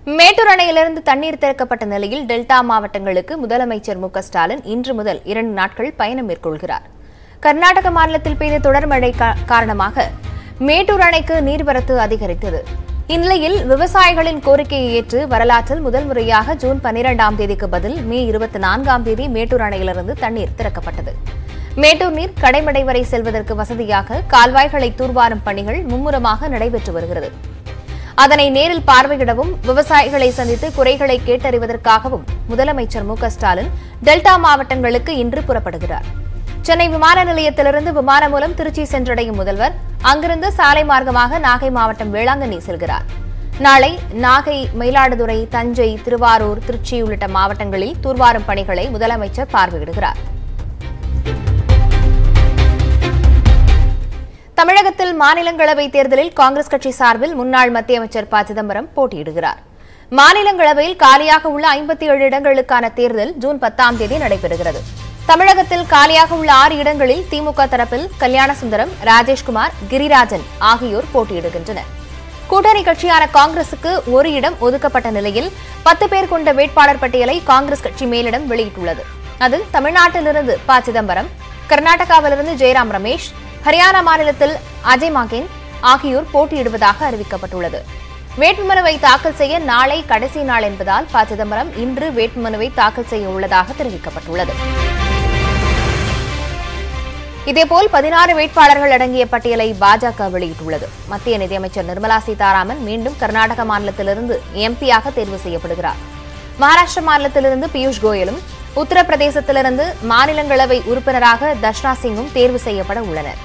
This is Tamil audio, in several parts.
மேட்டூர் அணையிலிருந்து தண்ணீர் திறக்கப்பட்ட நிலையில் டெல்டா மாவட்டங்களுக்கு முதலமைச்சர் மு க ஸ்டாலின் இன்று முதல் இரண்டு நாட்கள் பயணம் மேற்கொள்கிறார் கர்நாடக மாநிலத்தில் பெய்த தொடர் மழை கா- காரணமாக மேட்டூர் அணைக்கு நீர்வரத்து அதிகரித்தது இந்நிலையில் விவசாயிகளின் கோரிக்கையை ஏற்று வரலாற்றில் முதல் முறையாக ஜூன் பன்னிரெண்டாம் தேதிக்கு பதில் மே இருபத்தி நான்காம் தேதி மேட்டூர் அணையிலிருந்து தண்ணீர் திறக்கப்பட்டது மேட்டூர் நீர் கடைமடை வரை செல்வதற்கு வசதியாக கால்வாய்களை தூர்வாரும் பணிகள் மும்முரமாக நடைபெற்று வருகிறது அதனை நேரில் பார்வையிடவும் விவசாயிகளை சந்தித்து குறைகளை கேட்டறிவதற்காகவும் முதலமைச்சர் மு க ஸ்டாலின் டெல்டா மாவட்டங்களுக்கு இன்று புறப்படுகிறார் சென்னை விமான நிலையத்திலிருந்து விமானம் மூலம் திருச்சி சென்றடையும் முதல்வர் அங்கிருந்து சாலை மார்க்கமாக நாகை மாவட்டம் வேளாங்கண்ணி செல்கிறார் நாளை நாகை மயிலாடுதுறை தஞ்சை திருவாரூர் திருச்சி உள்ளிட்ட மாவட்டங்களில் தூர்வாரும் பணிகளை முதலமைச்சர் பார்வையிடுகிறார் தமிழகத்தில் மாநிலங்களவை தேர்தலில் காங்கிரஸ் கட்சி சார்பில் முன்னாள் மத்திய அமைச்சர் ப சிதம்பரம் போட்டியிடுகிறார் மாநிலங்களவையில் காலியாக உள்ள ஐம்பத்தி ஏழு இடங்களுக்கான தேர்தல் ஜூன் பத்தாம் தேதி நடைபெறுகிறது தமிழகத்தில் காலியாக உள்ள ஆறு இடங்களில் திமுக தரப்பில் கல்யாணசுந்தரம் ராஜேஷ்குமார் கிரிராஜன் ஆகியோர் போட்டியிடுகின்றனர் கூட்டணி கட்சியான காங்கிரசுக்கு ஒரு இடம் ஒதுக்கப்பட்ட நிலையில் பத்து பேர் கொண்ட வேட்பாளர் பட்டியலை காங்கிரஸ் கட்சி மேலிடம் வெளியிட்டுள்ளது அதில் தமிழ்நாட்டிலிருந்து ப சிதம்பரம் கர்நாடகாவிலிருந்து ஜெயராம் ரமேஷ் ஹரியானா மாநிலத்தில் அஜய் மாகேன் ஆகியோர் போட்டியிடுவதாக அறிவிக்கப்பட்டுள்ளது வேட்புமனுவை தாக்கல் செய்ய நாளை கடைசி நாள் என்பதால் ப சிதம்பரம் இன்று வேட்புமனுவை தாக்கல் செய்ய உள்ளதாக தெரிவிக்கப்பட்டுள்ளது இதேபோல் பதினாறு வேட்பாளர்கள் அடங்கிய பட்டியலை பாஜக வெளியிட்டுள்ளது மத்திய நிதியமைச்சர் நிர்மலா சீதாராமன் மீண்டும் கர்நாடக மாநிலத்திலிருந்து எம்பியாக தேர்வு செய்யப்படுகிறார் மகாராஷ்டிர மாநிலத்திலிருந்து பியூஷ் கோயலும் உத்தரப்பிரதேசத்திலிருந்து மாநிலங்களவை உறுப்பினராக தர்ஷனா சிங்கும் தேர்வு செய்யப்பட உள்ளனர்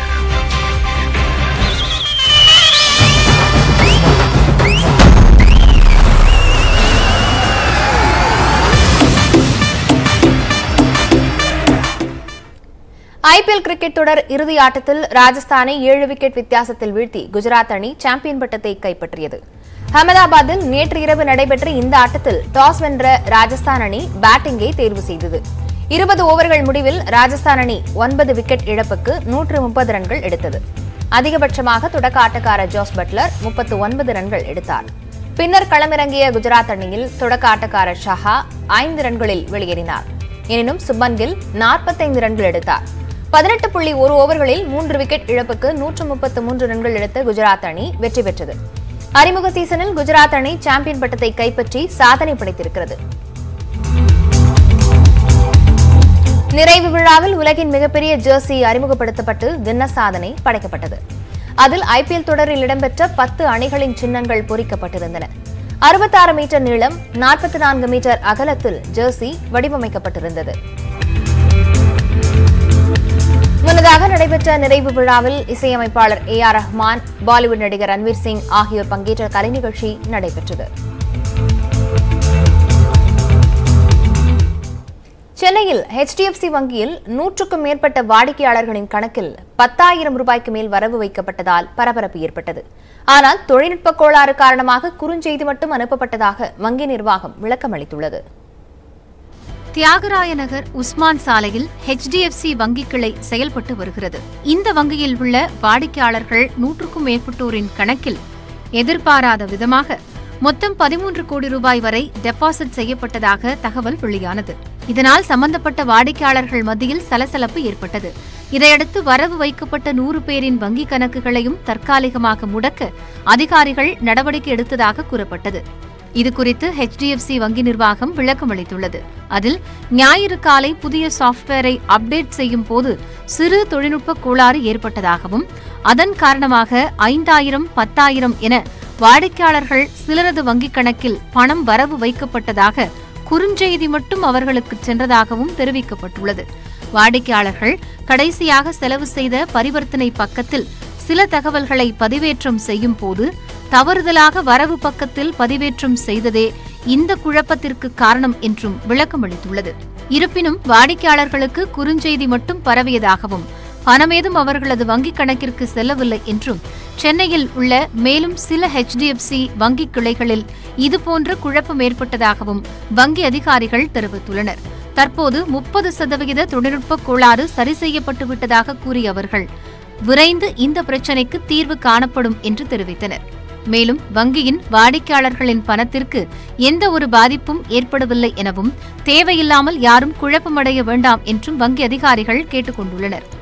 ஐபிஎல் கிரிக்கெட் தொடர் இறுதி ஆட்டத்தில் ராஜஸ்தானை ஏழு விக்கெட் வித்தியாசத்தில் வீழ்த்தி குஜராத் அணி சாம்பியன் பட்டத்தை கைப்பற்றியது அகமதாபாத்தில் நேற்று இரவு நடைபெற்ற இந்த ஆட்டத்தில் டாஸ் வென்ற ராஜஸ்தான் அணி பேட்டிங்கை தேர்வு செய்தது இருபது ஓவர்கள் முடிவில் ராஜஸ்தான் அணி ஒன்பது விக்கெட் இழப்புக்கு நூற்று முப்பது ரன்கள் எடுத்தது அதிகபட்சமாக தொடக்க ஆட்டக்காரர் ஜோஸ் பட்லர் முப்பத்து ஒன்பது ரன்கள் எடுத்தார் பின்னர் களமிறங்கிய குஜராத் அணியில் தொடக்க ஆட்டக்காரர் ஷஹா ஐந்து ரன்களில் வெளியேறினார் எனினும் சுப்மன் கில் நாற்பத்தைந்து ரன்கள் எடுத்தார் பதினெட்டு புள்ளி ஒரு ஓவர்களில் மூன்று விக்கெட் இழப்புக்கு நூற்று முப்பத்து மூன்று ரன்கள் எடுத்த குஜராத் அணி வெற்றி பெற்றது அறிமுக சீசனில் குஜராத் அணி சாம்பியன் பட்டத்தை கைப்பற்றி சாதனை படைத்திருக்கிறது நிறைவு விழாவில் உலகின் மிகப்பெரிய ஜெர்சி அறிமுகப்படுத்தப்பட்டு கின்னஸ் சாதனை படைக்கப்பட்டது அதில் ஐபிஎல் தொடரில் இடம்பெற்ற பத்து அணிகளின் சின்னங்கள் பொறிக்கப்பட்டிருந்தன அறுபத்தாறு மீட்டர் நீளம் நாற்பத்தி நான்கு மீட்டர் அகலத்தில் ஜெர்சி வடிவமைக்கப்பட்டிருந்தது முன்னதாக நடைபெற்ற நிறைவு விழாவில் இசையமைப்பாளர் ஏ ஆர் ரஹ்மான் பாலிவுட் நடிகர் ரன்வீர் சிங் ஆகியோர் பங்கேற்ற கலை நிகழ்ச்சி நடைபெற்றது சென்னையில் HDFC வங்கியில் நூற்றுக்கும் மேற்பட்ட வாடிக்கையாளர்களின் கணக்கில் பத்தாயிரம் ரூபாய்க்கு மேல் வரவு வைக்கப்பட்டதால் பரபரப்பு ஏற்பட்டது ஆனால் தொழில்நுட்ப கோளாறு காரணமாக குறுஞ்செய்தி மட்டும் அனுப்பப்பட்டதாக வங்கி நிர்வாகம் விளக்கமளித்துள்ளது தியாகராய நகர் உஸ்மான் சாலையில் HDFC வங்கி கிளை செயல்பட்டு வருகிறது இந்த வங்கியில் உள்ள வாடிக்கையாளர்கள் நூற்றுக்கும் மேற்பட்டோரின் கணக்கில் எதிர்பாராத விதமாக மொத்தம் பதிமூன்று கோடி ரூபாய் வரை டெபாசிட் செய்யப்பட்டதாக தகவல் வெளியானது இதனால் சம்பந்தப்பட்ட வாடிக்கையாளர்கள் மத்தியில் சலசலப்பு ஏற்பட்டது இதையடுத்து வரவு வைக்கப்பட்ட நூறு பேரின் வங்கி கணக்குகளையும் தற்காலிகமாக முடக்க அதிகாரிகள் நடவடிக்கை எடுத்ததாக கூறப்பட்டது இதுகுறித்து HDFC வங்கி நிர்வாகம் விளக்கமளித்துள்ளது அதில் ஞாயிறு காலை புதிய சாஃப்ட்வேரை அப்டேட் செய்யும் போது சிறு தொழில்நுட்ப கோளாறு ஏற்பட்டதாகவும் அதன் காரணமாக ஐந்தாயிரம் பத்தாயிரம் என வாடிக்கையாளர்கள் சிலரது வங்கிக் கணக்கில் பணம் வரவு வைக்கப்பட்டதாக குறுஞ்செய்தி மட்டும் அவர்களுக்கு சென்றதாகவும் தெரிவிக்கப்பட்டுள்ளது வாடிக்கையாளர்கள் கடைசியாக செலவு செய்த பரிவர்த்தனை பக்கத்தில் சில தகவல்களை பதிவேற்றம் செய்யும் போது தவறுதலாக வரவு பக்கத்தில் பதிவேற்றம் செய்ததே இந்த குழப்பத்திற்கு காரணம் என்றும் விளக்கமளித்துள்ளது இருப்பினும் வாடிக்கையாளர்களுக்கு குறுஞ்செய்தி மட்டும் பரவியதாகவும் பணமேதும் அவர்களது வங்கிக் கணக்கிற்கு செல்லவில்லை என்றும் சென்னையில் உள்ள மேலும் சில HDFC வங்கி கிளைகளில் இதுபோன்ற குழப்பம் ஏற்பட்டதாகவும் வங்கி அதிகாரிகள் தெரிவித்துள்ளனர் தற்போது முப்பது சதவிகித தொழில்நுட்ப கோளாறு சரி செய்யப்பட்டு விட்டதாக கூறிய அவர்கள் விரைந்து இந்த பிரச்சினைக்கு தீர்வு காணப்படும் என்று தெரிவித்தனர் மேலும் வங்கியின் வாடிக்கையாளர்களின் பணத்திற்கு எந்த ஒரு பாதிப்பும் ஏற்படவில்லை எனவும் தேவையில்லாமல் யாரும் குழப்பமடைய வேண்டாம் என்றும் வங்கி அதிகாரிகள் கேட்டுக் கொண்டுள்ளனர்